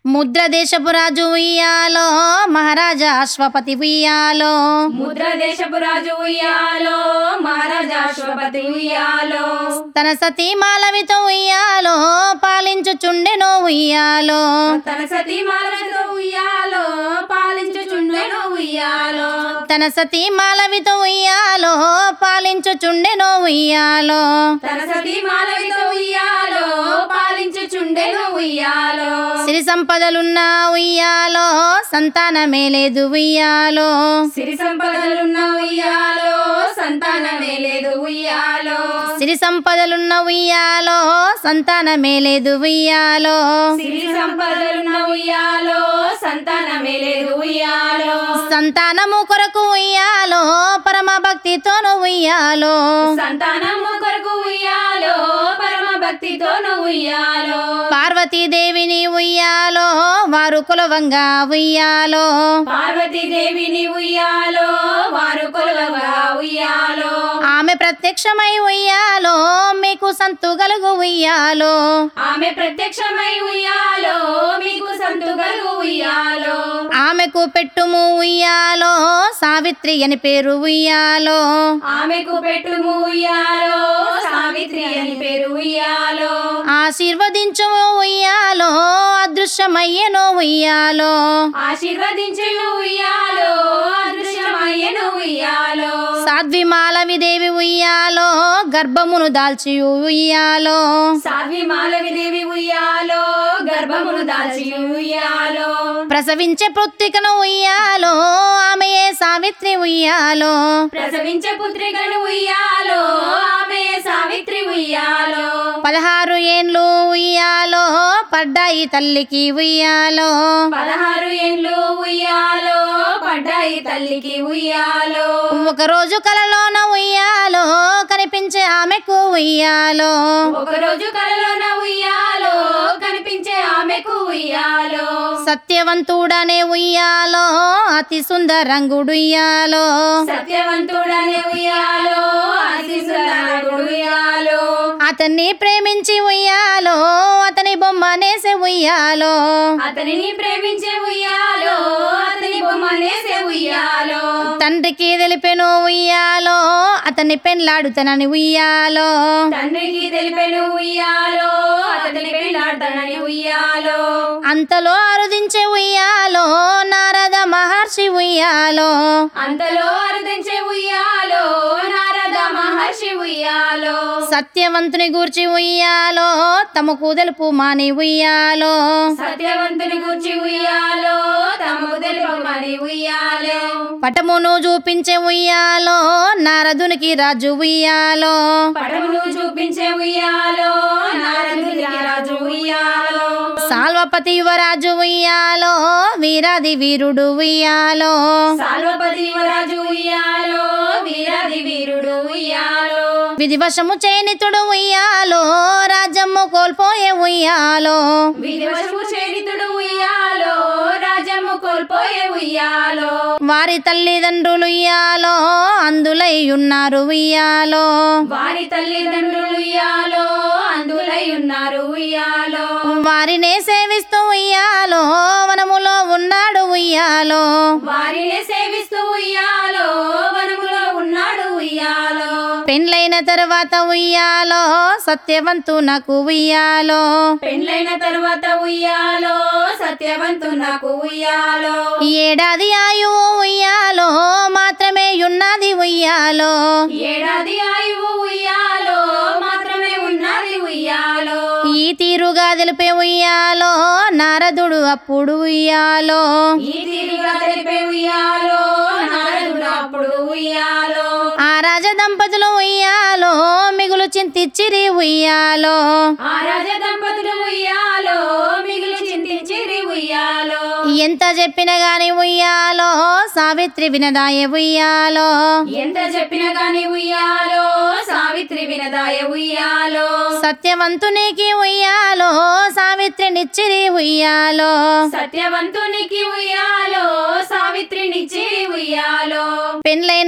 ముద్ర దేశపు రాజు ఉయ్యాలో మహారాజా అశ్వపతి ఉయ్యాలో ముద్ర దేశపు రాజు ఉయ్యాలో మహారాజా అశ్వపతి ఉయ్యాలో తన సతీ మాలవితో ఉయ్యాలో పాలించుచుండెనో ఉయ్యాలో తన సతీ మాలతో ఉయ్యాలో పాలించుచుండెను ఉయ్యాలో తన సతీ మాలవితో ఉయ్యాలో పాలించుచుండెనో ఉయ్యాలో తన సతీ మాలవితో ఉయ్యాలో పాలించుచుండెను ఉయ్యాలో సిరి సంపదలున్న ఉయ్యాలో సంతానమే లేదు ఉయ్యాలో సిరి సంపదలున్న ఉయ్యాలో సంతానమే లేదు ఉయ్యాలో సిరి సంపదలున్న ఉయ్యాలో సంతానమే లేదు ఉయ్యాలో సిరి సంపదలున్న ఉయ్యాలో సంతానమే లేదు ఉయ్యాలో సంతానము కొరకు ఉయ్యాలో పరమ భక్తితోను ఉయ్యాలో సంతానము కొరకు ఉయ్యాలో పరమ భక్తితోను ఉయ్యాలో పార్వతీదేవిని ఉయ్యాలో వారు కులవంగా ఉయ్యాలో పార్వతీదేవిని ఉయ్యాలో వారు కొలవగా ఉయ్యాలో ఆమె ప్రత్యక్షమై ఉయ్యాలో మీకు సంతు గలుగు ఉయ్యాలో ఆమె ప్రత్యక్షమై ఉయ్యాలో మీకు సంతుగలు ఉయ్యాలో ఆమెకు పెట్టుము ఉయ్యాలో సావిత్రి అని పేరు ఉయ్యాలో ఆమెకు పెట్టుము ఉయ్యాలో సావిత్రి అని పేరు ఉయ్యాలో ఆశీర్వదించుము ఉయ్యాలో అదృశ్యమయ్యను ఉయ్యాలో ఆశీర్వదించును ఉయ్యాలో అదృశ్యమయ్యను ఉయ్యాలో సాధ్వి మాలవిదేవి ఉయ్యాలో గర్భమును దాల్చి ఉయ్యాలో సాధ్వి మాలవిదేవి ఉయ్యాలో గర్భమును దాల్చి ఉయ్యాలో ప్రసవించే పృత్తికను ఉయ్యాలో ఆమెయే సావిత్రి ఉయ్యాలో ప్రసవించే పుత్రికను ఉయ్యాలో ఆమె సావిత్రి ఉయ్యాలో పదహారు ఏండ్లు ఉయ్యాలో పడ్డాయి తల్లికి ఉయ్యాలో పదహారు ఏండ్లు ఉయ్యాలో పడ్డాయి తల్లికి ఉయ్యాలో ఒక రోజు కలలోన ఉయ్యాలో కనిపించే ఆమెకు ఉయ్యాలో ఒకరోజు కలలోన ఉయ్యాలో కనిపించే ఆమెకు ఉయ్యాలో సత్యవంతుడనే ఉయ్యాలో అతి సుందరంగుడు ఉయ్యాలో సత్యవంతుడనే ఉయ్యాలో అతి సుందరుడు ఉయ్యాలో అతన్ని ప్రేమించి ఉయ్యాలో అతని బొమ్మనేసే ఉయ్యాలో అతనిని ప్రేమించే ఉయ్యాలో అతని బొమ్మనేసే ఉయ్యాలో తండ్రికి తెలిపెను ఉయ్యాలో అతన్ని పెళ్ళాడుతానని ఉయ్యాలో తండ్రికి తెలిపెను ఉయ్యాలో అతని పెళ్ళాడతానని ఉయ్యాలో అంతలో అరుదించే ఉయ్యాలో నారద మహర్షి ఉయ్యాలో అంతలో అరుదించే ఉయ్యాలో నారద మహర్షి ఉయ్యాలో సత్యవంతుని గూర్చి ఉయ్యాలో తమకు తెలుపు మాని ఉయ్యాలో సత్యవంతుని గురించి ఉయ్యాలో తమకు తెలుపమని ఉయ్యాలో పటమును చూపించే ఉయ్యాలో నారదునికి రాజు ఉయ్యాలో పటమును చూపించే ఉయ్యాలో నారదునికి రాజు ఉయ్యాలో సాల్వపతి యువరాజు ఉయ్యాలో వీరాది వీరుడు ఉయ్యాలో సాల్వపతి యువరాజు ఉయ్యాలో వీరాది వీరుడు ఉయ్యాలో విధివశము చేనితుడు ఉయ్యాలో రాజ్యము కోల్పోయే ఉయ్యాలో విధివశము చేరితుడు ఉయ్యాలో రాజ్యము కోల్పోయే ఉయ్యాలో వారి తల్లిదండ్రులు ఉయ్యాలో అందులై ఉన్నారు ఉయ్యాలో వారి తల్లిదండ్రులు ఉయ్యాలో అందులై ఉన్నారు ఉయ్యాలో వారినే సేవిస్తూ ఉయ్యాలో వనములో ఉన్నాడు ఉయ్యాలో వారిని సేవిస్తూ ఉయ్యాలో వనములో ఉన్నాడు ఉయ్యాలో పెండ్లైన తర్వాత ఉయ్యాలో సత్యవంతు నాకు ఉయ్యాలో పెండ్లైన తరువాత ఉయ్యాలో సత్యవంతు నాకు ఉయ్యాలో ఏడాది ఆయువు ఉయ్యాలో మాత్రమే ఉన్నది ఉయ్యాలో ఏడాది ఆయువు ఉయ్యాలో మాత్రమే ఉన్నది ఉయ్యాలో ఈ తీరుగా తెలిపే ఉయ్యాలో నారదుడు అప్పుడు ఉయ్యాలో ఈ తీరుగా తెలిపే ఉయ్యాలో నారదుడు అప్పుడు ఉయ్యాలో ఆ రాజ దంపతులు ఉయ్యాలో మిగులు చింతిచ్చిరి ఉయ్యాలో ఆ రాజ దంపతులు ఉయ్యాలో మిగులు చింతించిరి ఉయ్యాలో ఎంత చెప్పిన గాని ఉయ్యాలో సావిత్రి వినదాయ ఉయ్యాలో ఎంత చెప్పినా గాని ఉయ్యాలో సావిత్రి వినదాయ ఉయ్యాలో సత్యవంతునికి ఉయ్యాలో సావిత్రినిచ్చిరి ఉయ్యాలో సత్యవంతునికి ఉయ్యాలో సావిత్రినిచ్చి ఉయ్యాలో పెండ్లైన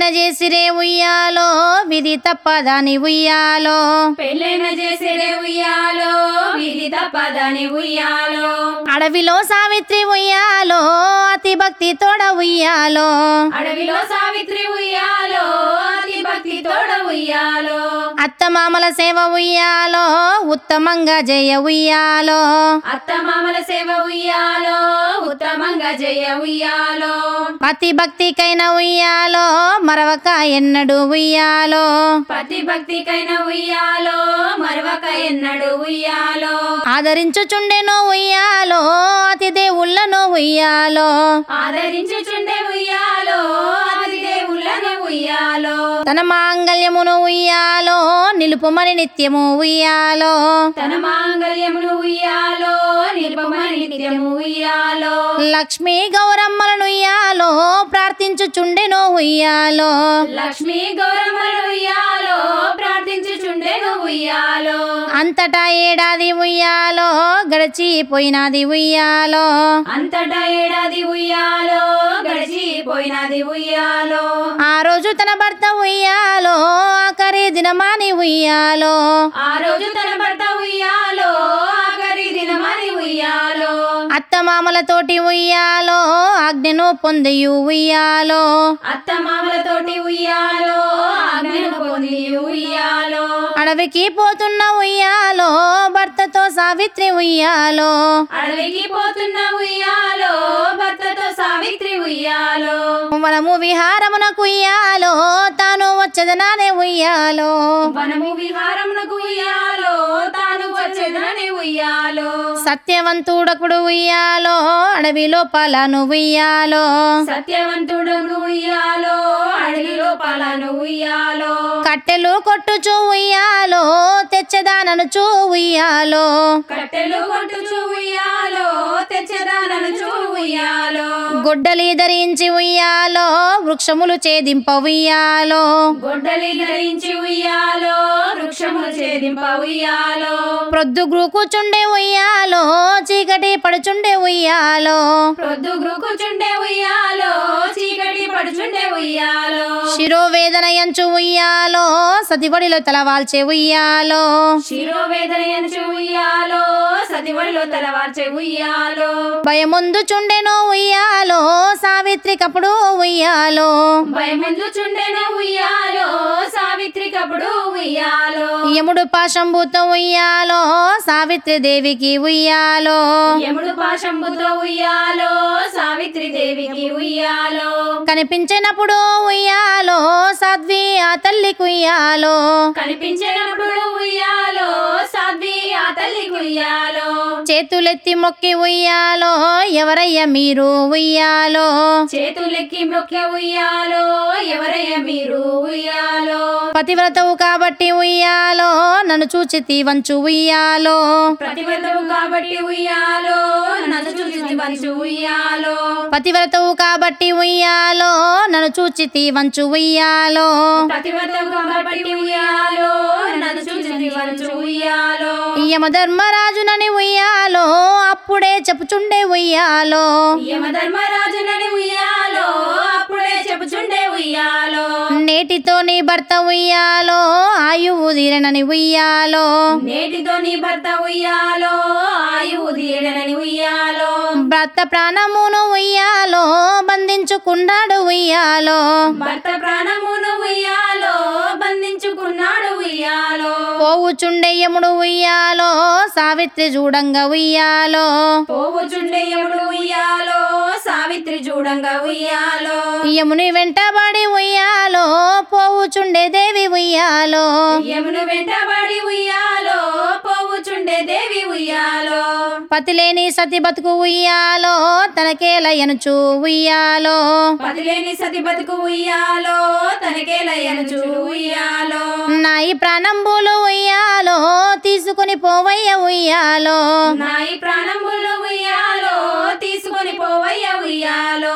పెళ్ళైన చేసిరే ఉయ్యాలో విధి తప్పదాని ఉయ్యాలో పెళ్ళైన చేసిరే ఉయ్యాలో విధి తప్పదని ఉయ్యాలో అడవిలో సావిత్రి ఉయ్యాలో అతి భక్తి తోడ ఉయ్యాలో అడవిలో సావిత్రి ఉయ్యాలో అతి భక్తి తోడ ఉయ్యాలో అత్తమామల సేవ ఉయ్యాలో ఉత్తమంగా జయ ఉయ్యాలో అత్త మామల సేవ ఉయ్యాలో ఉత్తమంగా జయ ఉయ్యాలో అతి భక్తికైన ఉయ్యాలో మరవక ఎన్నడు ఉయ్యాలో పతి భక్తికైన ఉయ్యాలో మరవక ఎన్నడు ఉయ్యాలో ఆదరించుచుండెను ఉయ్యాలో అతి దేవుళ్ళను ఉయ్యాలో ఆదరించుచుండే ఉయ్యాలో అది దేవుళ్ళను ఉయ్యాలో తన మాంగళ్యమును ఉయ్యాలో నిలుపుమని నిత్యము ఉయ్యాలో తన మాంగళ్యమును ఉయ్యాలో నిలుపమని నిత్యము ఉయ్యాలో లక్ష్మీ గౌరమ్మలను ఉయ్యాలో ప్రార్థించుచుండెను ఉయ్యాలో లక్ష్మీ గౌరమ్మలు ఉయ్యాలో ప్రార్థించుచుండెను ఉయ్యాలో అంతటా ఏడాది ఉయ్యాలో గడిచిపోయినది ఉయ్యాలో అంతటా ఏడాది ఉయ్యాలో గడిచిపోయినది ఉయ్యాలో ఆ రోజు తన భర్త ఉయ్యాలో ఆఖరి దినమాని ఉయ్యాలో ఆ రోజు తన భర్త ఉయ్యాలో ఆఖరి దినమని ఉయ్యాలో అత్తమామలతోటి ఉయ్యాలో ఆజ్ఞను పొందియు ఉయ్యాలో అత్త మామలతోటి ఉయ్యాలో ఆజ్ఞను పొంది ఉయ్యాలో అడవికి పోతున్న ఉయ్యాలో భర్తతో సావిత్రి ఉయ్యాలో అడవికి పోతున్న ఉయ్యాలో భర్తతో సావిత్రి ఉయ్యాలో మనము విహారమునకు ఉయ్యాలో తాను వచ్చదనానే ఉయ్యాలో వనము విహారమునకు ఉయ్యాలో తాను వచ్చేదని ఉయ్యాలో సత్యవంతుడకుడు ఉయ్యాలో అడవిలో పలాను ఉయ్యాలో సత్యవంతుడును ఉయ్యాలో అడవిలో పలాను ఉయ్యాలో కట్టెలు కొట్టుచు ఉయ్యాలో తెచ్చదానను చూ ఉయ్యాలో కట్టెలు కొట్టుచు ఉయ్యాలో తెచ్చదానను చూ ఉయ్యాలో గొడ్డలి ధరించి ఉయ్యాలో వృక్షములు ఛేదింప ఉయ్యాలో గొడ్డలి ధరించి ఉయ్యాలో వృక్షములు ఛేదింప ఉయ్యాలో ప్రొద్దు కూర్చుండే ఉయ్యాలో చీకటి పడుచుండే ఉయ్యాలో ప్రొద్దు గ్రుకుచుండే ఉయ్యాలో చీకటి పడుచుండే ఉయ్యాలో శిరోవేదన ఎంచు ఉయ్యాలో సతివడిలో తలవాల్చే ఉయ్యాలో శిరోవేదన ఎంచు ఉయ్యాలో సతివడిలో తలవార్చే ఉయ్యాలో భయముందు చుండెను ఉయ్యాలో సావిత్రి కప్పుడు ఉయ్యాలో భయముందు చుండెను ఉయ్యాలో సావిత్రి కప్పుడు ఉయ్యాలో యముడు పాశంభూతో ఉయ్యాలో సావిత్రి దేవికి ఉయ్యాలో యముడు పాశంబుతో ఉయ్యాలో సావిత్రి దేవికి ఉయ్యాలో కనిపించినప్పుడు ఉయ్యాలో సాధ్వి ఆ తల్లికి ఉయ్యాలో కనిపించినప్పుడు ఉయ్యాలో సాధ్వి ఆ తల్లి ఉయ్యాలో చేతులెత్తి మొక్కి ఉయ్యాలో ఎవరయ్య మీరు ఉయ్యాలో చేతులెక్కి మొక్క ఉయ్యాలో ఎవరయ్య మీరు ఉయ్యాలో పతివ్రతవు కాబట్టి ఉయ్యాలో నన్ను చూచి వంచు ఉయ్యాలో ప్రతివ్రతవు కాబట్టి ఉయ్యాలో నన్ను చూసి వంచు ఉయ్యాలో పతివ్రతవు కాబట్టి ఉయ్యాలో నన్ను చూచి వంచు ఉయ్యాలో ప్రతివ్రతవు కాబట్టి ఉయ్యాలో నన్ను చూసి వంచు ఉయ్యాలో యమ ధర్మరాజునని ఉయ్యాలో అప్పుడే చెప్పుచుండే ఉయ్యాలో యమధర్మరాజునని ఉయ్యాలో అప్పుడే చెప్పుచుండే ఉయ్యాలో నేటితో నీ భర్త ఉయ్యాలో ఆయువు తీరనని ఉయ్యాలో నేటితో నీ భర్త ఉయ్యాలో ఆయువు తీరనని ఉయ్యాలో భర్త ప్రాణమును ఉయ్యాలో బంధించుకున్నాడు ఉయ్యాలో భర్త ప్రాణమును ఉయ్యాలో బంధించుకున్నాడు ఉయ్యాలో పోవుచుండే యముడు ఉయ్యాలో సావిత్రి చూడంగా ఉయ్యాలో పోవుచుండే యముడు ఉయ్యాలో సావిత్రి చూడంగా ఉయ్యాలో యముని వెంటబడి ఉయ్యాలో పోవుచుండే దేవి ఉయ్యాలో యమును వెంటబడి ఉయ్యాలో పోవుచుండే దేవి ఉయ్యాలో పతిలేని సతి బతుకు ఉయ్యాలో తనకేలయనుచు ఉయ్యాలో పదిలేని సతి బతుకు ఉయ్యాలో తనకే లయనుచు ఉయ్యాలో నాయి ప్రాణంబులు ఉయ్యాలో తీసుకుని పోవయ్య ఉయ్యాలో నాయి ప్రాణములు ఉయ్యాలో తీసుకొని పోవయ్య ఉయ్యాలో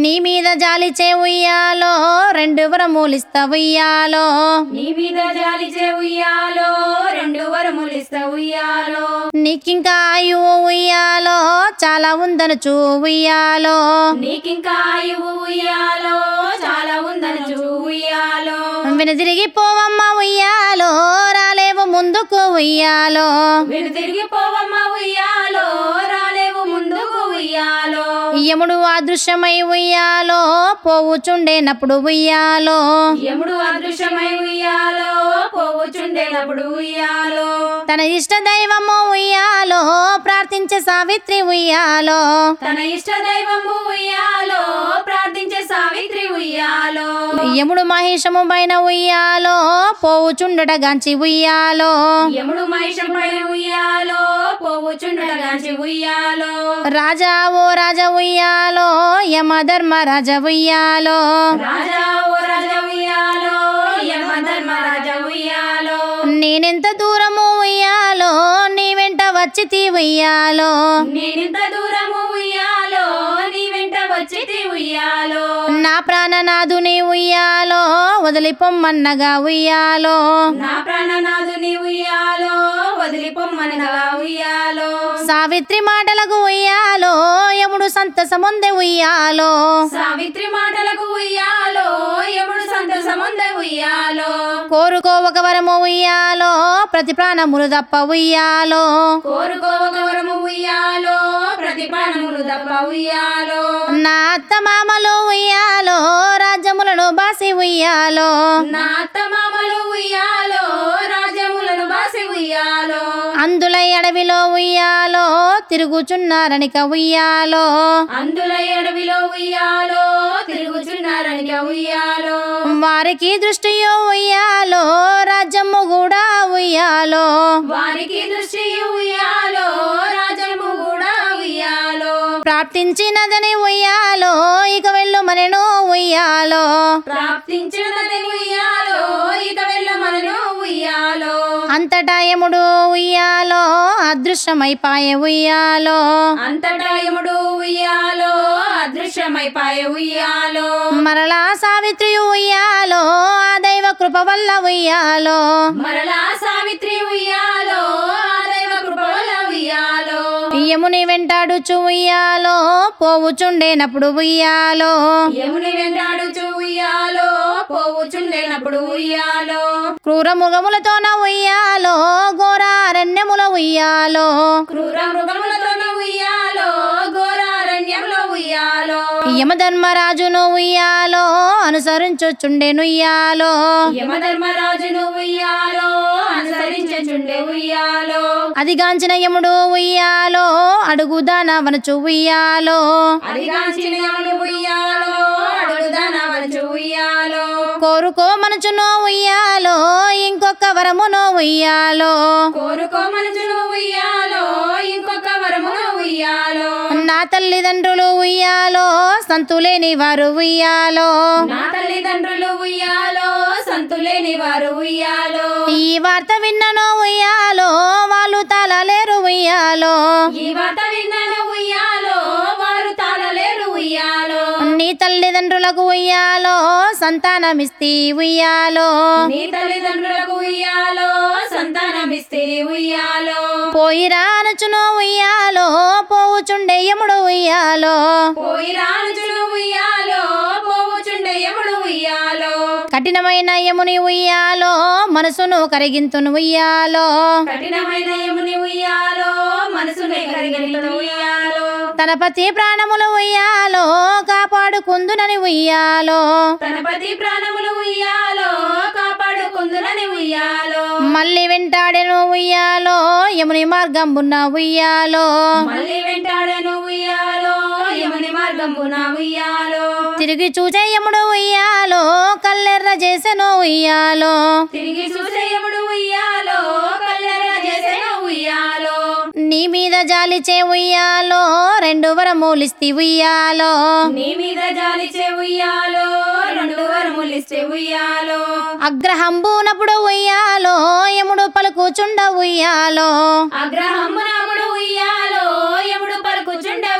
నీ మీద జాలిచే ఉయ్యాలో రెండు వరములిస్తా ఉయ్యాలో నీ మీద జాలిచే ఉయ్యాలో రెండు వరములిస్తా ఉయ్యాలో నీకింకా ఆయువు ఉయ్యాలో చాలా ఉందనుచు ఉయ్యాలో నీకింకా ఆయువు ఉయ్యాలో చాలా ఉందని చూ ఉయ్యాలో వెనుదిరిగి పోవమ్మ ఉయ్యాలో రాలేవు ముందుకు ఉయ్యాలో వెను తిరిగిపోవమ్మ ఉయ్యాలో రాలేవు ముందుకు ఉయ్యాలో యముడు అదృశ్యమై ఉయ్యాలో పోవుచుండేనప్పుడు ఉయ్యాలో యముడు అదృశ్యమై ఉయ్యాలో పోవుచుండేటప్పుడు ఉయ్యాలో తన ఇష్ట దైవము ఉయ్యాలో ప్రార్థించే సావిత్రి ఉయ్యాలో తన ఇష్ట దైవము ఉయ్యాలో ప్రార్థించే సావిత్రి ఉయ్యాలో యముడు మహిషము పైన ఉయ్యాలో పోవుచుండట గాంచి ఉయ్యాలో యముడు మహిషం పైన ఉయ్యాలో పోవుచుండగాంచి ఉయ్యాలో రాజా ఓ రాజా ఉయ్యాలో యమ ధర్మరాజ ఉయ్యాలో రాజా ఓ రాజ ఉయ్యాలో యమ ధర్మరాజ ఉయ్యాలో నేనెంత దూరము ఉయ్యాలో నీ వెంట వచ్చి తీ ఉయ్యాలో నేనింత దూరము ఉయ్యాలో నీ వెంట వచ్చి ఉయ్యాలో నా ప్రాణనాథుని ఉయ్యాలో వదిలిపొమ్మన్నగా ఉయ్యాలో నా ప్రాణనాథుని ఉయ్యాలో వదిలిపొమ్మనగా ఉయ్యాలో సావిత్రి మాటలకు ఉయ్యాలో యముడు సంతసముందే ఉయ్యాలో సావిత్రి మాటలకు ఉయ్యాలో యముడు సంతసముందే ఉయ్యాలో కోరుకో ఒక వరము ఉయ్యాలో ప్రతి ప్రాణములు తప్ప ఉయ్యాలో కోరుకో ఒక వరము ఉయ్యాలో ప్రతి ప్రాణములు తప్ప ఉయ్యాలో నా అత్త మామలు ఉయ్యాలో రాజ్యములను బాసి ఉయ్యాలో నా అత్త మామలు ఉయ్యాలో రాజ్యములను బాసి ఉయ్యాలో అందుల అడవిలో ఉయ్యాలో తిరుగుచున్నారనిక ఉయ్యాలో అందుల ఎడవిలో ఉయ్యాలో తిరుగుచున్నారనిక ఉయ్యాలో వారికి దృష్టియో ఉయ్యాలో రాజ్యము కూడా ఉయ్యాలో వారికి దృష్టి ఉయ్యాలో రాజము కూడా ఉయ్యాలో ప్రార్థించినదని ఉయ్యాలో ఇక వెళ్ళు మనను ఉయ్యాలో ప్రాప్తించినది ఉయ్యాలో ఇక వెళ్ళ మనను ఉయ్యాలో అంతటా యముడు ఉయ్యాలో అదృశ్యమైపాయే ఉయ్యాలో అంతటా యముడు ఉయ్యాలో అదృశ్యమైపాయ ఉయ్యాలో మరలా సావిత్రి ఉయ్యాలో ఆ దైవ కృప వల్ల ఉయ్యాలో మరలా సావిత్రి ఉయ్యాలో ఆ దైవ కృప వల్ల ఉయ్యాలో యముని వెంటాడుచు ఉయ్యాలో పోవుచుండేనప్పుడు ఉయ్యాలో యముని వెంటాడుచు ఉయ్యాలో పోవుచుండేనప్పుడు ఉయ్యాలో క్రూర ముఖములతోన ఉయ్యాలో ఘోరారణ్యముల ఉయ్యాలో క్రూర మృగములతోన ఉయ్యాలో ఘోరారణ్యంలో ఉయ్యాలో యమధర్మరాజును ఉయ్యాలో అనుసరించుచుండెను ఉయ్యాలో యమధర్మరాజును ఉయ్యాలో అనుసరించుండే ఉయ్యాలో అదిగాంచిన యముడు ఉయ్యాలో అడుగుదాన వనచు ఉయ్యాలో అదిగాంచిన యముడు ఉయ్యాలో అడుగుదాన వరచు ఉయ్యాలో కోరుకో మనచునో ఉయ్యాలో ఇంకొక వరమునో ఉయ్యాలో కోరుకో మనసును ఉయ్యాలో ఇంకొక వరమును ఉయ్యాలో నా తల్లిదండ్రులు ఉయ్యాలో సంతులేని వారు ఉయ్యాలో నా తల్లిదండ్రులు ఉయ్యాలో సంతులేని వారు ఉయ్యాలో ఈ వార్త విన్ననో ఉయ్యాలో వాళ్ళు తాళలేరు ఉయ్యాలో ఈ వార్త విన్నాను ఉయ్యాలో వారు తాళలేరు ఉయ్యాలో నీ తల్లిదండ్రులకు ఉయ్యాలో సంతానమిస్తి ఉయ్యాలో నీ తల్లిదండ్రులకు ఉయ్యాలో సంతానమిస్తే ఉయ్యాలో పోయిరా అనుచునో ఉయ్యాలో పోవుచుండే యముడు ఉయ్యాలో పోయి రానుచును ఉయ్యాలో పోవుచుండే యముడు ఉయ్యాలో కఠినమైన యముని ఉయ్యాలో మనసును కరిగింతును ఉయ్యాలో కఠినమైన యముని ఉయ్యాలో మనసునే కరిగిన ఉయ్యాలో తన పతి ప్రాణములు ఉయ్యాలో కాపాడుకుందునని ఉయ్యాలో తన పతి ప్రాణములు ఉయ్యాలో కాపాడుకుందునని ఉయ్యాలో మళ్ళీ వెంటాడెను ఉయ్యాలో యముని మార్గంబున్న ఉయ్యాలో మళ్ళీ వెంటాడను ఉయ్యాలో యముని మార్గంబున ఉయ్యాలో తిరిగి చూచే యముడు ఉయ్యాలో కల్లెర్ర చేసెను ఉయ్యాలో తిరిగి చూసే యముడు ఉయ్యాలో కల్లెర చేసెను ఉయ్యాలో నీ మీద జాలిచే ఉయ్యాలో రెండు వరమూలిస్తి ఉయ్యాలో నీ మీద జాలిచే ఉయ్యాలో రెండు వరములిస్తే ఉయ్యాలో అగ్రహంబునప్పుడు ఉయ్యాలో యముడు పలుకుచుండ ఉయ్యాలో అగ్రహమునప్పుడు ఉయ్యాలో యముడు పలుకుచుండ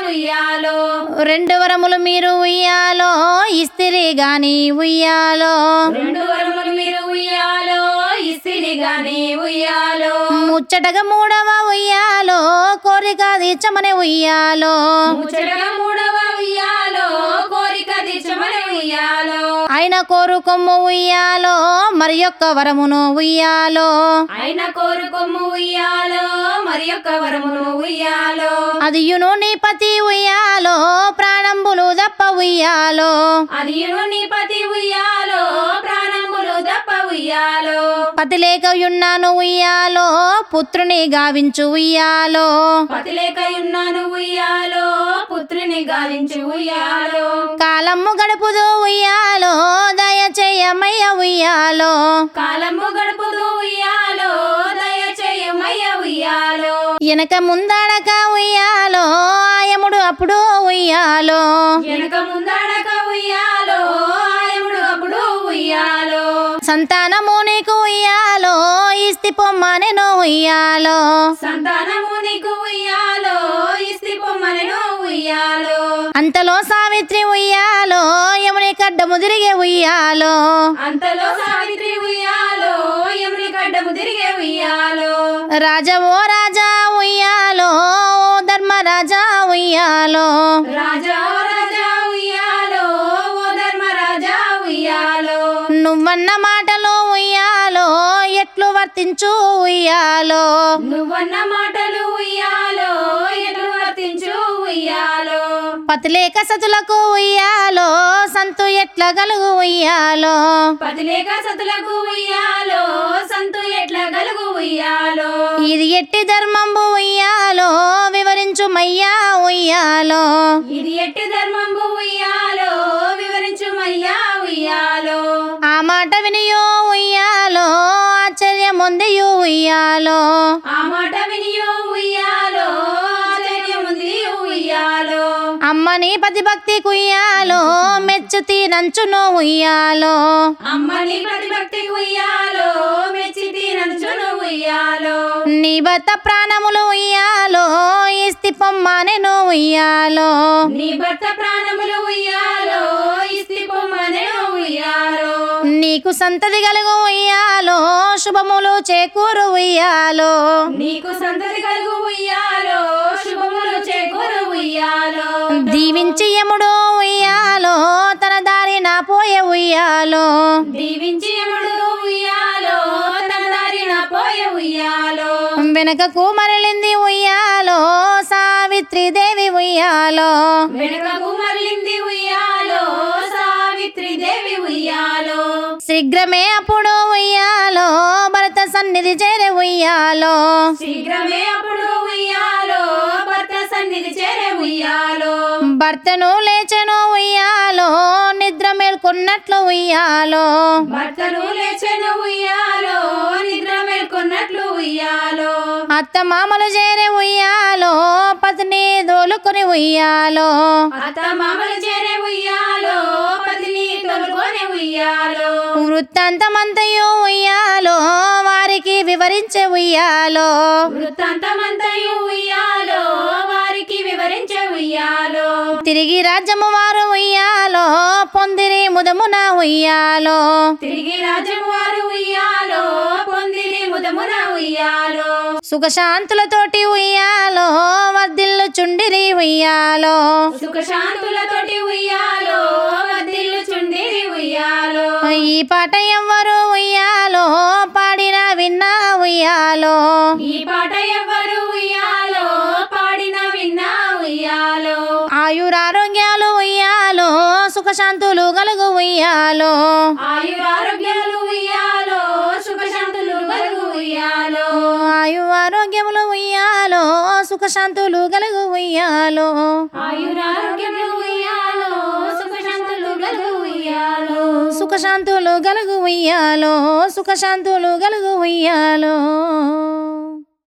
ఉయ్యాలో రెండు వరములు మీరు ఉయ్యాలో ఇస్తిరి గాని ఉయ్యాలో రెండు వరములు మీరు ఉయ్యాలో ఇస్తిరి గాని ఉయ్యాలో ముచ్చటగా మూడవ ఉయ్యాలో కోరిక తీర్చమని ఉయ్యాలో ముచ్చటగా మూడవ ఉయ్యాలో కోరిక దిచ్చమని ఉయ్యాలో ఆయన కోరు కొమ్ము ఉయ్యాలో మరి యొక్క వరమును ఉయ్యాలో ఆయన కోరుకొమ్ము ఉయ్యాలో మరి యొక్క వరమును ఉయ్యాలో అదియును నీ పతి ఉయ్యాలో ప్రాణంబులు దప్ప ఉయ్యాలో అది నీ పతి ఉయ్యాలో ప్రాణములు దప్ప ఉయ్యాలో పతి లేకయున్నాను ఉయ్యాలో పుత్రుని గావించు ఉయ్యాలో పతి లేక ఉన్నాను ఉయ్యాలో పుత్రుని గాలించి ఉయ్యాలో కాలమ్ము గడుపుదు ఉయ్యాలో దయచేయమయ్య ఉయ్యాలో కాలము గడుపుదు ఉయ్యాలో దయచేయమయ్య ఉయ్యాలో వెనక ముందడక ఉయ్యాలో ఆయముడు అప్పుడు ఉయ్యాలో వెనక ముందడక ఉయ్యాలో ఆయముడు అప్పుడు ఉయ్యాలో సంతానము నీకు ఉయ్యాలో ఇస్తి పొమ్మనెను ఉయ్యాలో సంతానము నీకు ఉయ్యాలో ఇస్తి పొమ్మనను ఉయ్యాలో అంతలో సావిత్రి ఉయ్యాలో యముని కడ్డము తిరిగే ఉయ్యాలో అంతలో సావిత్రి ఉయ్యాలో యముని గడ్డము తిరిగే ఉయ్యాలో రాజా ఓ రాజా ఉయ్యాలో ఓ ధర్మరాజా ఉయ్యాలో రాజా ఓ రాజా ఉయ్యాలో ఓ ధర్మరాజా ఉయ్యాలో నువ్వన్న మాటలు ఉయ్యాలో ఎట్లు వర్తించు ఉయ్యాలో నువ్వన్న మాటలు ఉయ్యాలో ఎట్లు వర్తించు ఉయ్యాలో పతిలేక సతులకు ఉయ్యాలో సంతు ఎట్ల గలుగు ఉయ్యాలో పతిలేక సతులకు ఉయ్యాలో సంతు ఎట్ల గలుగు ఉయ్యాలో ఇది ఎట్టి ధర్మంబు ఉయ్యాలో వివరించు మయ్యా ఉయ్యాలో ఇది ఎట్టి ధర్మంబు ఉయ్యాలో వివరించు మయ్యా ఉయ్యాలో ఆ మాట వినియో ఉయ్యాలో ఆశ్చర్యముందియు ఉయ్యాలో ఆ మాట వినియో ఉయ్యాలో ఆశ్చర్యముంది ఉయ్యాలో అమ్మని పతిభక్తి కుయ్యాలో మెచ్చు తీరంచును ఉయ్యాలో అమ్మని ప్రతిభక్తి ఉయ్యాలో మెచ్చి తీరంచును ఉయ్యాలో నీ భర్త ప్రాణములు ఉయ్యాలో ఇస్తి పొమ్మనెను ఉయ్యాలో నీ భర్త ప్రాణములు ఉయ్యాలో ఇస్తి పొమ్మనే ఉయ్యాలో నీకు సంతతి కలుగు ఉయ్యాలో శుభములు చేకూరు ఉయ్యాలో నీకు సంతతి కలుగు ఉయ్యాలో శుభములు చేకూరు ఉయ్యాలో దీవించి యముడు ఉయ్యాలో తన దారి నా పోయే ఉయ్యాలో దీవించి యముడు ఉయ్యాలో తన దారిన పోయే ఉయ్యాలో వెనకకు మరలింది ఉయ్యాలో సావిత్రి దేవి ఉయ్యాలో వెనుకకు మరలింది ఉయ్యాలో సావిత్రి దేవి ఉయ్యాలో శీఘ్రమే అప్పుడు ఉయ్యాలో భరత సన్నిధి చేరే ఉయ్యాలో శీఘ్రమే అప్పుడు ఉయ్యాలో భర్త సన్నిధి చేరే ఉయ్యాలో భర్తను లేచెను ఉయ్యాలో నిద్ర మేల్కొన్నట్లు ఉయ్యాలో భర్తను లేచెను ఉయ్యాలో నిద్ర మేల్కొన్నట్లు ఉయ్యాలో అత్త మామలు చేరే ఉయ్యాలో పతిని దోలుకొని ఉయ్యాలో అత్త మామలు చేరే ఉయ్యాలో పతిని తొలుకొని ఉయ్యాలో వృత్తాంతమంతయు ఉయ్యాలో వారికి వివరించే ఉయ్యాలో వృత్తాంతమంతయు ఉయ్యాలో వారికి వివరించే ఉయ్యాలో తిరిగి రాజ్యము వారు ఉయ్యాలో పొందిరి ముదమున ఉయ్యాలో తిరిగి రాజము వారు ఉయ్యాలో పొందిరి ముదమున ఉయ్యాలో సుఖశాంతులతోటి ఉయ్యాలో వర్ధిల్లు చుండిరి ఉయ్యాలో సుఖశాంతులతోటి ఉయ్యాలో వదిల్లు చుండిరి ఉయ్యాలో ఈ పాట ఎవ్వరు ఉయ్యాలో పాడిన విన్నా ఉయ్యాలో ఈ పాట ఎవ్వరు ఉయ్యాలో పాడిన విన్నా ఉయ్యాలో ఆయురారోగ్యాలు ఉయ్యాలో సుఖశాంతులు కలుగు ఉయ్యాలో ఆయురారోగ్యాలు ఉయ్యాలో సుఖశాంతులు కలుగు ఉయ్యాలో ఆయు ఆరోగ్యములు ఉయ్యాలో సుఖశాంతులు కలుగు ఉయ్యాలో ఆయురారోగ్యములు ఉయ్యాలో సుఖశాంతులు కలుగు ఉయ్యాలో సుఖశాంతులు కలుగు ఉయ్యాలో సుఖశాంతులు కలుగు ఉయ్యాలో